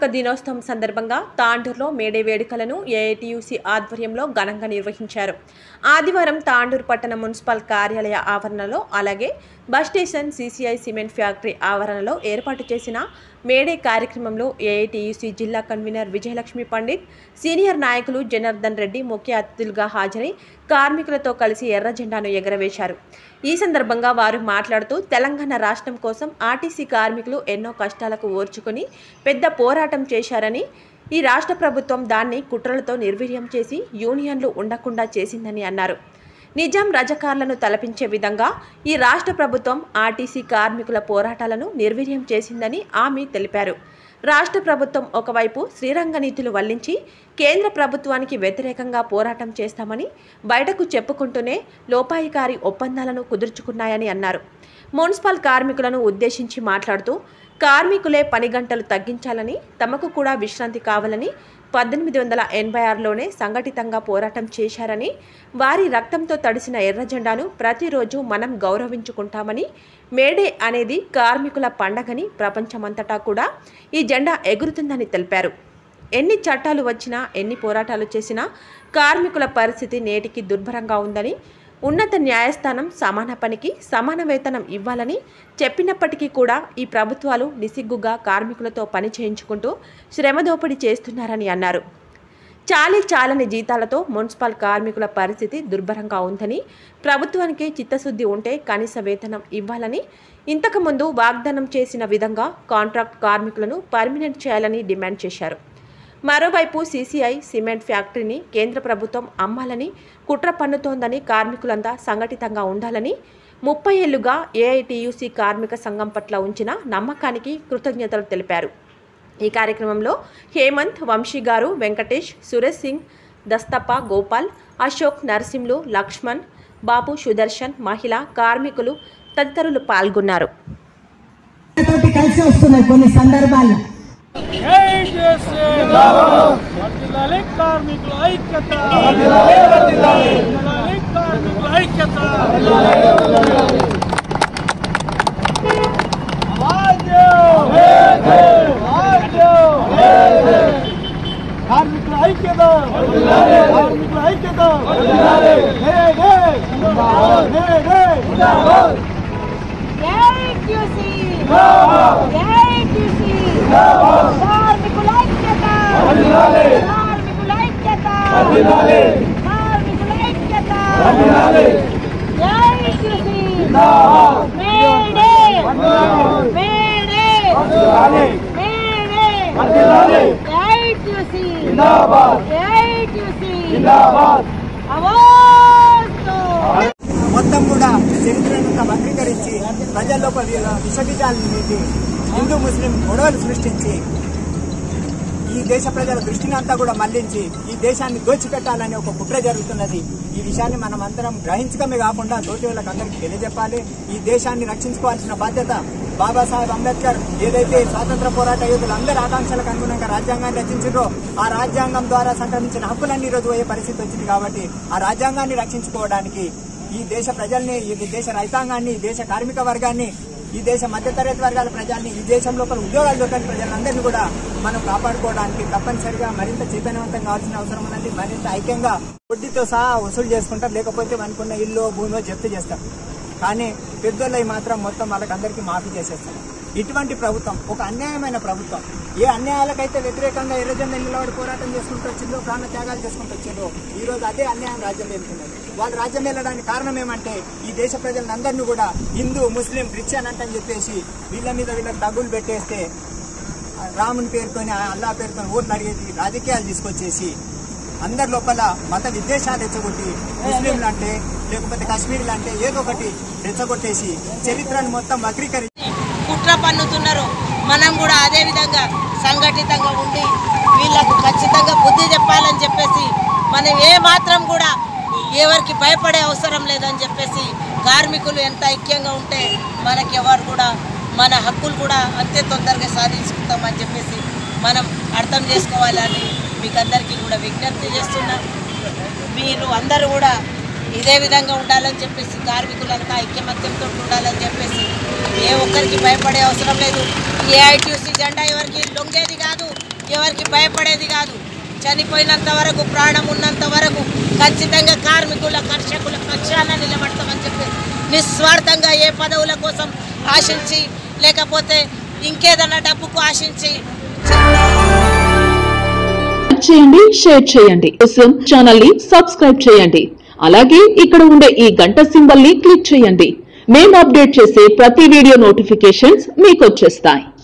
దినోత్సవం సందర్భంగా తాండూరులో మేడే వేడుకలను ఏఐటియుసి ఆధ్వర్యంలో ఘనంగా నిర్వహించారు ఆదివారం తాండూరు పట్టణ మున్సిపల్ కార్యాలయ ఆవరణలో అలాగే bus station CCI cement factory ఆవరణలో ఏర్పాటు చేసిన మేడే కార్యక్రమంలో ఏఐటియుసి జిల్లా కన్వీనర్ విజయలక్ష్మి పండిత్ సీనియర్ నాయకులు జనార్దన్ రెడ్డి ముఖ్య అతిథులుగా హాజరై కార్మికులతో కలిసి ఎర్ర జెండాను ఎగరవేశారు ఈ సందర్భంగా వారు మాట్లాడుతూ తెలంగాణ రాష్ట్రం కోసం ఆర్టీసీ కార్మికులు ఎన్నో కష్టాలకు ఓర్చుకొని పెద్ద పోరాటం చేశారని ఈ రాష్ట్ర ప్రభుత్వం దాన్ని కుట్రలతో నిర్వీర్యం చేసి యూనియన్లు ఉండకుండా చేసిందని అన్నారు నిజాం రజకార్లను తలపించే విధంగా ఈ రాష్ట్ర ప్రభుత్వం ఆర్టీసీ కార్మికుల పోరాటాలను నిర్వీర్యం చేసిందని ఆమె తెలిపారు రాష్ట్ర ప్రభుత్వం ఒకవైపు శ్రీరంగ నీతులు వల్లించి కేంద్ర ప్రభుత్వానికి వ్యతిరేకంగా పోరాటం చేస్తామని బయటకు చెప్పుకుంటూనే లోపాయికారి ఒప్పందాలను కుదుర్చుకున్నాయని అన్నారు మున్సిపల్ కార్మికులను ఉద్దేశించి మాట్లాడుతూ కార్మికులే పని గంటలు తగ్గించాలని తమకు కూడా విశ్రాంతి కావాలని పద్దెనిమిది వందల ఎనభై ఆరులోనే సంఘటితంగా పోరాటం చేశారని వారి రక్తంతో తడిసిన ఎర్ర జెండాను ప్రతిరోజు మనం గౌరవించుకుంటామని మేడే అనేది కార్మికుల పండగని ప్రపంచమంతటా కూడా ఈ జెండా ఎగురుతుందని తెలిపారు ఎన్ని చట్టాలు వచ్చినా ఎన్ని పోరాటాలు చేసినా కార్మికుల పరిస్థితి నేటికి దుర్భరంగా ఉందని ఉన్నత న్యాయస్థానం సమాన పనికి సమాన వేతనం ఇవ్వాలని చెప్పినప్పటికీ కూడా ఈ ప్రభుత్వాలు నిసిగ్గుగా కార్మికులతో పని చేయించుకుంటూ శ్రమదోపిడీ చేస్తున్నారని అన్నారు చాలీ చాలని జీతాలతో మున్సిపల్ కార్మికుల పరిస్థితి దుర్భరంగా ఉందని ప్రభుత్వానికి చిత్తశుద్ధి ఉంటే కనీస వేతనం ఇవ్వాలని ఇంతకుముందు వాగ్దానం చేసిన విధంగా కాంట్రాక్ట్ కార్మికులను పర్మినెంట్ చేయాలని డిమాండ్ చేశారు మరోవైపు సీసీఐ సిమెంట్ ఫ్యాక్టరీని కేంద్ర ప్రభుత్వం అమ్మాలని కుట్ర పన్నుతోందని కార్మికులంతా సంఘటితంగా ఉండాలని ముప్పై ఏళ్లుగా ఏఐటియుసి కార్మిక సంఘం పట్ల ఉంచిన నమ్మకానికి కృతజ్ఞతలు తెలిపారు ఈ కార్యక్రమంలో హేమంత్ వంశీ గారు వెంకటేష్ సురేష్ సింగ్ దస్తప్ప గోపాల్ అశోక్ నరసింహులు లక్ష్మణ్ బాబు సుదర్శన్ మహిళ కార్మికులు తదితరులు పాల్గొన్నారు తోటి కలిసి వస్తున్నాయి కొన్ని సందర్భాల్లో వర్ధిల్లాలి కార్మికుల ఐక్యత వర్ధిల్లాలి కార్మికుల ఐక్యత ఆవాజో! ఆవాజో! కార్మికుల ఐక్యత కార్మికుల ఐక్యత హే, హే! హే, హే! ఏఐటీసీ ఏఐటీసీ కార్మికుల ఐక్యత కార్మికుల ఐక్యత కార్మికుల ఐక్యత AITC May Day May Day May Day AITC AITC ఆవాజ్ తో మొత్తం కూడా చరిత్రను వక్రీకరించి ప్రజల లోపల విషబీజాలను నీటి హిందూ ముస్లిం గొడవలు సృష్టించి ఈ దేశ ప్రజల దృష్టిని అంతా కూడా మళ్లించి ఈ దేశాన్ని దోచిపెట్టాలని ఒక కుట్ర జరుగుతున్నది ఈ విషయాన్ని మనం అందరం గ్రహించడమే కాకుండా తోటి వాళ్ళకి అందరికీ తెలియజెప్పాలి ఈ దేశాన్ని రక్షించుకోవాల్సిన బాధ్యత బాబాసాహెబ్ అంబేద్కర్ ఏదైతే స్వాతంత్ర పోరాట యోధులు అందరి ఆకాంక్షలకు అనుగుణంగా రాజ్యాంగాన్ని రచించారో ఆ రాజ్యాంగం ద్వారా సంక్రమించిన హక్కులన్నీ ఈ రోజు పోయే పరిస్థితి వచ్చింది కాబట్టి ఆ రాజ్యాంగాన్ని రక్షించుకోవడానికి ఈ దేశ ప్రజల్ని ఈ దేశ రైతాంగాన్ని ఈ దేశ కార్మిక వర్గాన్ని ఈ దేశ మధ్యతరగతి వర్గాల ప్రజల్ని ఈ దేశం లోపల ఉద్యోగాలు దొరకని ప్రజలందరినీ కూడా మనం కాపాడుకోవడానికి తప్పనిసరిగా మరింత చైతన్యవంతం కావాల్సిన అవసరం ఉన్నది మరింత ఐక్యంగా వడ్డీతో సహా వసూలు చేసుకుంటారు లేకపోతే మనకున్న ఇల్లు భూమిలో జప్తు చేస్తారు కానీ పెద్దోళ్ళవి మాత్రం మొత్తం వాళ్ళకి అందరికీ మాఫీ చేసేస్తారు ఇటువంటి ప్రభుత్వం ఒక అన్యాయమైన ప్రభుత్వం ఏ అన్యాయాలకైతే వ్యతిరేకంగా ఎర్రజెండా నిలబడి పోరాటం చేసుకుంటూ వచ్చిందో ప్రాణ త్యాగాలు చేసుకుంటూ వచ్చిందో ఈ రోజు అదే అన్యాయం రాజ్యం వెళ్తున్నది వాళ్ళు రాజ్యం వెళ్ళడానికి కారణం ఏమంటే ఈ దేశ ప్రజలందరినీ కూడా హిందూ ముస్లిం క్రిస్టియన్ అంటని చెప్పేసి వీళ్ళ మీద వీళ్ళకి డబ్బులు పెట్టేస్తే రాముని పేరుతోని అల్లా పేరుతోని ఓట్లు అడిగేది రాజకీయాలు తీసుకొచ్చేసి అందరి లోపల మత విద్వేషాలు రెచ్చగొట్టి ముస్లింలు అంటే లేకపోతే కాశ్మీర్లు అంటే ఏదో ఒకటి రెచ్చగొట్టేసి చరిత్రను మొత్తం వక్రీకరించి కుట్ర పన్నుతున్నారు మనం కూడా అదే విధంగా సంఘటితంగా ఉండి వీళ్ళకు ఖచ్చితంగా బుద్ధి చెప్పాలని చెప్పేసి మనం ఏ మాత్రం కూడా ఎవరికి భయపడే అవసరం లేదని చెప్పేసి కార్మికులు ఎంత ఐక్యంగా ఉంటే మనకి ఎవరు కూడా మన హక్కులు కూడా అంతే తొందరగా సాధించుకుంటామని చెప్పేసి మనం అర్థం చేసుకోవాలని మీకు అందరికీ కూడా విజ్ఞప్తి చేస్తున్నాం మీరు అందరూ కూడా ఇదే విధంగా ఉండాలని చెప్పేసి కార్మికులంతా ఐక్యమత్యంతో ఉండాలని చెప్పేసి ఏ ఒక్కరికి భయపడే అవసరం లేదు ఏఐటీసీ జెండా ఎవరికి లొంగేది కాదు భయపడేది కాదు చనిపోయినంత వరకు ప్రాణం ఉన్నంత వరకు ఖచ్చితంగా కార్మికుల కర్షకుల పక్షాన నిలబడతామని చెప్పి నిస్వార్థంగా ఏ పదవుల కోసం ఆశించి లేకపోతే ఇంకేదన్నా డబ్బుకు ఆశించి లైక్ చేయండి షేర్ చేయండి కోసం ఛానల్ ని సబ్స్క్రైబ్ చేయండి అలాగే ఇక్కడ ఉండే ఈ గంట సింబల్ ని క్లిక్ చేయండి మేము అప్డేట్ చేసే ప్రతి వీడియో నోటిఫికేషన్స్ మీకు వచ్చేస్తాయి